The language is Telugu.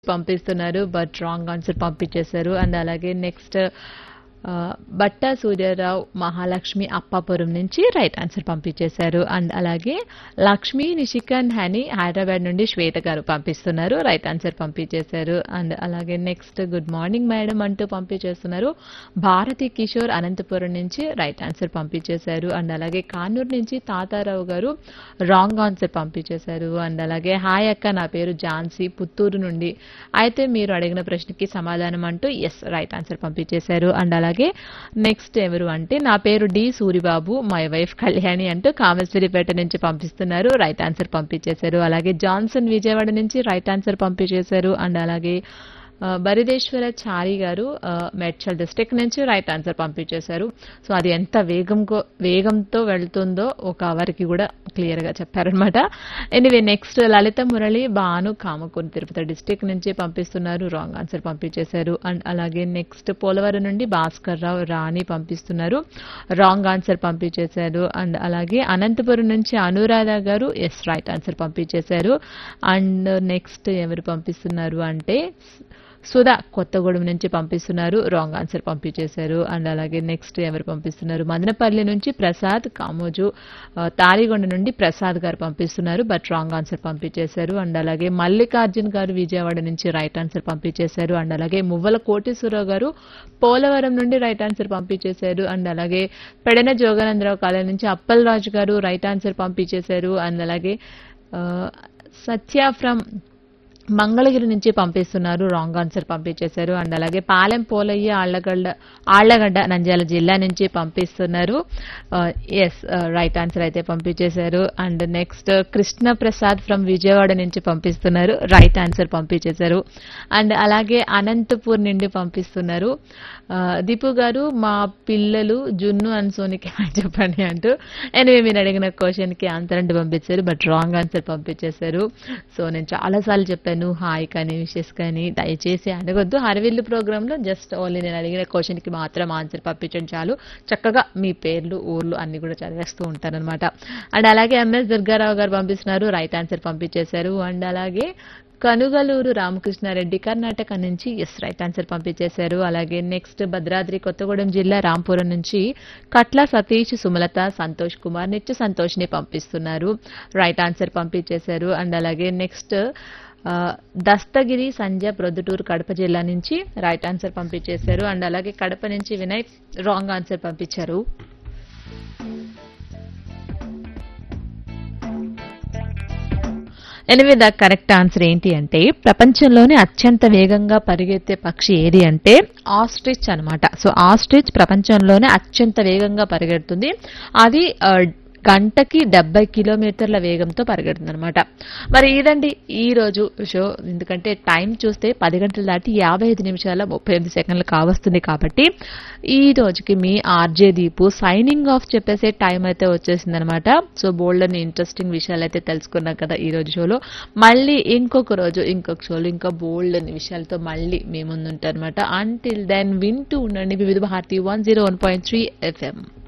పంపిస్తున్నారు బట్ రాంగ్ ఆన్సర్ పంపించేశారు అండ్ అలాగే నెక్స్ట్ ఆ, బట్ట సూర్యారావు మహాలక్ష్మి అప్పాపురం నుంచి రైట్ ఆన్సర్ పంపించేశారు అండ్ అలాగే లక్ష్మి నిషికన్ హనీ హైదరాబాద్ నుండి శ్వేత గారు పంపిస్తున్నారు రైట్ ఆన్సర్ పంపించేశారు అండ్ అలాగే నెక్స్ట్ గుడ్ మార్నింగ్ మేడం అంటూ పంపించేస్తున్నారు భారతి కిషోర్ అనంతపురం నుంచి రైట్ ఆన్సర్ పంపించేశారు అండ్ అలాగే కానూరు నుంచి తాతారావు గారు రాంగ్ ఆన్సర్ పంపించేశారు అండ్ అలాగే హాయ్ అక్క నా పేరు ఝాన్సీ పుత్తూరు నుండి అయితే మీరు అడిగిన ప్రశ్నకి సమాధానం అంటూ ఎస్ రైట్ ఆన్సర్ పంపించేశారు అండ్ అలాగే నెక్స్ట్ ఎవరు అంటే నా పేరు D Suribabu my wife Kalyani అంటూ కామేశ్వరిపేట నుంచి పంపిస్తున్నారు రైట్ ఆన్సర్ పంపించేశారు అలాగే జాన్సన్ విజయవాడ నుంచి రైట్ ఆన్సర్ పంపించేశారు అండ్ అలాగే ఆ, బరిదేశ్వర చారి గారు ఆ, మేడ్చల్ డిస్ట్రిక్ట్ నుంచి రైట్ ఆన్సర్ పంపించేశారు సో అది ఎంత వేగంకో వేగంతో వెళ్తుందో ఒక అవర్కి కూడా క్లియర్ గా చెప్పారనమాట anyway next Lalitha Murali Bhanu Kamakuru Tirupati district నుంచి పంపిస్తున్నారు రాంగ్ ఆన్సర్ పంపించేశారు అండ్ అలాగే నెక్స్ట్ పోలవరం నుండి భాస్కర్ రావు రాణి పంపిస్తున్నారు రాంగ్ ఆన్సర్ పంపించేశారు అండ్ అలాగే అనంతపురం నుంచి Anuradha garu yes right answer పంపించేశారు అండ్ నెక్స్ట్ ఎవరు పంపిస్తున్నారు అంటే సుధా కొత్తగూడెం నుంచి పంపిస్తున్నారు రాంగ్ ఆన్సర్ పంపించేశారు అండ్ అలాగే నెక్స్ట్ ఎవరు పంపిస్తున్నారు మదనపల్లి నుంచి ప్రసాద్ కామోజు ఆ, తారిగొండ నుండి ప్రసాద్ గారు పంపిస్తున్నారు బట్ రాంగ్ ఆన్సర్ పంపించేశారు అండ్ అలాగే మల్లికార్జున్ గారు విజయవాడ నుంచి రైట్ ఆన్సర్ పంపించేశారు అండ్ అలాగే మువ్వల కోటేశ్వరరావు గారు పోలవరం నుండి రైట్ ఆన్సర్ పంపించేశారు అండ్ అలాగే పెడన జోగానందరావు కాలేజ్ నుంచి అప్పల్ రాజు గారు రైట్ ఆన్సర్ పంపించేశారు అండ్ అలాగే ఆ, సత్య ఫ్రమ్ మంగళగిరి నుంచి పంపిస్తున్నారు రాంగ్ ఆన్సర్ పంపించేశారు అండ్ అలాగే పాలెం పోలయ్య ఆళ్లగడ్డ ఆళ్లగడ్డ నంద్యాల జిల్లా నుంచి పంపిస్తున్నారు ఎస్ రైట్ ఆన్సర్ అయితే పంపించేశారు and next Krishna Prasad from Vijayawada నుంచి పంపిస్తున్నారు రైట్ ఆన్సర్ పంపించేశారు అండ్ అలాగే అనంతపూర్ నుండి పంపిస్తున్నారు ఆ, దీపు గారు మా పిల్లలు జున్ను అండ్ సోనికి హాయ్ చెప్పండి అంటూ ఎనివే మీరు అడిగిన క్వశ్చన్ కి ఆన్సర్ అంటే పంపించారు బట్ రాంగ్ ఆన్సర్ పంపించేశారు సో నేను చాలాసార్లు చెప్పాను హాయ్ కానీ విషెస్ కానీ దయచేసి అడగొద్దు హరవిల్లు ప్రోగ్రామ్ లో జస్ట్ ఓన్లీ నేను అడిగిన క్వశ్చన్ కి మాత్రం ఆన్సర్ పంపించండి చాలు చక్కగా మీ పేర్లు ఊర్లు అన్ని కూడా చదివేస్తూ ఉంటారనమాట అండ్ అలాగే ఎంఎస్ దుర్గారావు గారు పంపిస్తున్నారు రైట్ ఆన్సర్ పంపించేశారు అండ్ అలాగే కనుగలూరు రామకృష్ణారెడ్డి కర్ణాటక నుంచి ఎస్ రైట్ ఆన్సర్ పంపించేశారు అలాగే నెక్స్ట్ భద్రాద్రి కొత్తగూడెం జిల్లా రాంపురం నుంచి కట్ల సతీష్ సుమలత సంతోష్ కుమార్ నిత్య సంతోష్ ని పంపిస్తున్నారు రైట్ ఆన్సర్ పంపించేశారు అండ్ అలాగే నెక్స్ట్ ఆ, దస్తగిరి సంజయ్ ప్రొద్దుటూరు కడప జిల్లా నుంచి రైట్ ఆన్సర్ పంపించేశారు అండ్ అలాగే కడప నుంచి వినయ్ రాంగ్ ఆన్సర్ పంపించారు ఎనివే ద కరెక్ట్ ఆన్సర్ ఏంటి అంటే ప్రపంచంలోనే అత్యంత వేగంగా పరిగెత్తే పక్షి ఏది అంటే ఆస్ట్రిచ్ అన్నమాట సో ఆస్ట్రిచ్ ప్రపంచంలోనే అత్యంత వేగంగా పరిగెడుతుంది అది ఆ, గంటకి డెబ్బై కిలోమీటర్ల వేగంతో పరిగెడుతుంది అనమాట మరి ఇదండి ఈ రోజు షో ఎందుకంటే టైం చూస్తే పది గంటలు దాటి యాభై ఐదు నిమిషాల ముప్పై ఎనిమిది సెకండ్లు కావస్తుంది కాబట్టి ఈ రోజుకి మీ ఆర్జే దీపు సైనింగ్ ఆఫ్ చెప్పేసే టైం అయితే వచ్చేసింది అనమాట సో బోల్డ్ అని ఇంట్రెస్టింగ్ విషయాలు అయితే తెలుసుకున్నాం కదా ఈ రోజు షోలో మళ్ళీ ఇంకొక రోజు ఇంకొక షోలో ఇంకా బోల్డ్ అని విషయాలతో మళ్ళీ మీ ముందు ఉంటారనమాట అంటిల్ దెన్ వింటూ ఉండండి Vividh Bharati one zero one point three FM